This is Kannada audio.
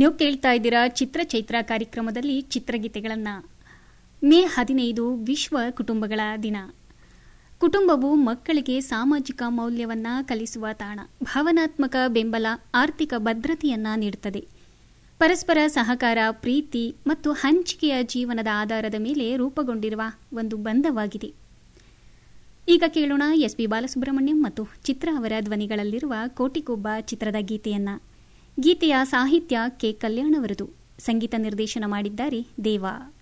ನೀವು ಕೇಳ್ತಾ ಇದ್ದೀರಾ ಚಿತ್ರ ಚೈತ್ರ ಕಾರ್ಯಕ್ರಮದಲ್ಲಿ ಚಿತ್ರಗೀತೆಗಳನ್ನು ಮೇ ಹದಿನೈದು ವಿಶ್ವ ಕುಟುಂಬಗಳ ದಿನ ಕುಟುಂಬವು ಮಕ್ಕಳಿಗೆ ಸಾಮಾಜಿಕ ಮೌಲ್ಯವನ್ನ ಕಲಿಸುವ ತಾಣ ಭಾವನಾತ್ಮಕ ಬೆಂಬಲ ಆರ್ಥಿಕ ಭದ್ರತೆಯನ್ನ ನೀಡುತ್ತದೆ ಪರಸ್ಪರ ಸಹಕಾರ ಪ್ರೀತಿ ಮತ್ತು ಹಂಚಿಕೆಯ ಜೀವನದ ಆಧಾರದ ಮೇಲೆ ರೂಪುಗೊಂಡಿರುವ ಒಂದು ಬಂಧವಾಗಿದೆ ಈಗ ಕೇಳೋಣ ಎಸ್ ಪಿ ಬಾಲಸುಬ್ರಹ್ಮಣ್ಯಂ ಮತ್ತು ಚಿತ್ರ ಅವರ ಧ್ವನಿಗಳಲ್ಲಿರುವ ಕೋಟಿಗೊಬ್ಬ ಚಿತ್ರದ ಗೀತೆಯನ್ನ ಗೀತೆಯ ಸಾಹಿತ್ಯ ಕೆ ಕಲ್ಯಾಣವರದು ಸಂಗೀತ ನಿರ್ದೇಶನ ಮಾಡಿದ್ದಾರೆ ದೇವಾ